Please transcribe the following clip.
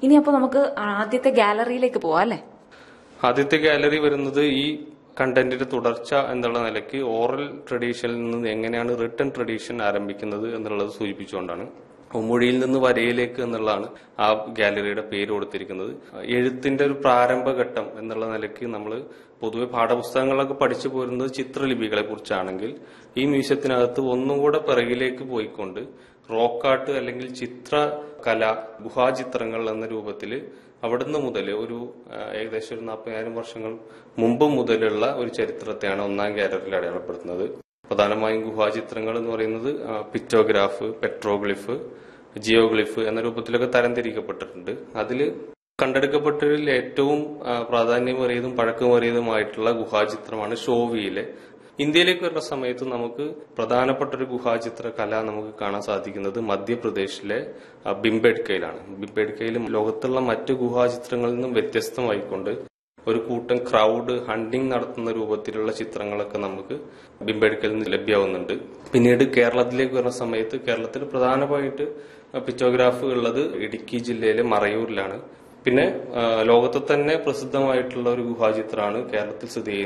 ഇനി അപ്പൊ നമുക്ക് ആദ്യത്തെ ഗാലറിയിലേക്ക് പോവാം അല്ലേ ആദ്യത്തെ ഗാലറി വരുന്നത് ഈ കണ്ടന്റിന്റെ തുടർച്ച എന്നുള്ള നിലയ്ക്ക് ഓറൽ ട്രഡീഷനിൽ നിന്ന് എങ്ങനെയാണ് റിട്ടൺ ട്രഡീഷൻ ആരംഭിക്കുന്നത് എന്നുള്ളത് സൂചിപ്പിച്ചുകൊണ്ടാണ് മൊഴിയിൽ നിന്ന് വരയിലേക്ക് എന്നുള്ളതാണ് ആ ഗാലറിയുടെ പേര് കൊടുത്തിരിക്കുന്നത് എഴുത്തിന്റെ ഒരു പ്രാരംഭഘട്ടം എന്നുള്ള നിലയ്ക്ക് നമ്മൾ പൊതുവെ പാഠപുസ്തകങ്ങളൊക്കെ പഠിച്ചു പോരുന്നത് ചിത്രലിപികളെ കുറിച്ചാണെങ്കിൽ ഈ മ്യൂസിയത്തിനകത്ത് ഒന്നും കൂടെ പിറകിലേക്ക് പോയിക്കൊണ്ട് റോക്കാട്ട് അല്ലെങ്കിൽ ചിത്രകല ഗുഹാചിത്രങ്ങൾ എന്ന രൂപത്തിൽ അവിടുന്ന് മുതൽ ഒരു ആ, ഏകദേശം ഒരു നാൽപ്പതിനായിരം വർഷങ്ങൾ മുമ്പ് മുതലുള്ള ഒരു ചരിത്രത്തെയാണ് ഒന്നാം ഗാലറിയിൽ അടയാളപ്പെടുത്തുന്നത് പ്രധാനമായും ഗുഹാചിത്രങ്ങൾ എന്ന് പറയുന്നത് ആ, പിക്ടോഗ്രാഫ് പെട്രോഗ്ലിഫ് ജിയോഗ്ലിഫ് എന്ന രൂപത്തിലൊക്കെ തരംതിരിക്കപ്പെട്ടിട്ടുണ്ട് അതിൽ കണ്ടെടുക്കപ്പെട്ടതിൽ ഏറ്റവും ആ, പ്രാധാന്യമേറിയതും പഴക്കമേറിയതുമായിട്ടുള്ള ഗുഹാചിത്രമാണ് ഷോവിയിലെ ഇന്ത്യയിലേക്ക് വരുന്ന സമയത്ത് നമുക്ക് പ്രധാനപ്പെട്ട ഒരു ഗുഹാചിത്ര കല നമുക്ക് കാണാൻ സാധിക്കുന്നത് മധ്യപ്രദേശിലെ ആ, ബിംബേഡ്കയിലാണ് ബിംബേഡ്കയിൽ ലോകത്തുള്ള മറ്റു ഗുഹാചിത്രങ്ങളിൽ നിന്നും വ്യത്യസ്തമായിക്കൊണ്ട് ഒരു കൂട്ടം ക്രൗഡ് ഹണ്ടിങ് നടത്തുന്ന രൂപത്തിലുള്ള ചിത്രങ്ങളൊക്കെ നമുക്ക് ബിംബേഡ്കയിൽ നിന്ന് ലഭ്യമാവുന്നുണ്ട് പിന്നീട് കേരളത്തിലേക്ക് വരുന്ന സമയത്ത് കേരളത്തിൽ പ്രധാനമായിട്ട് പിക്ചോഗ്രാഫ് ഉള്ളത് ഇടുക്കി ജില്ലയിലെ മറയൂരിലാണ് പിന്നെ ആ, ലോകത്തെ തന്നെ പ്രസിദ്ധമായിട്ടുള്ള ഒരു ഗുഹാചിത്രമാണ് കേരളത്തിൽ സ്ഥിതി ചെയ്യുന്നത്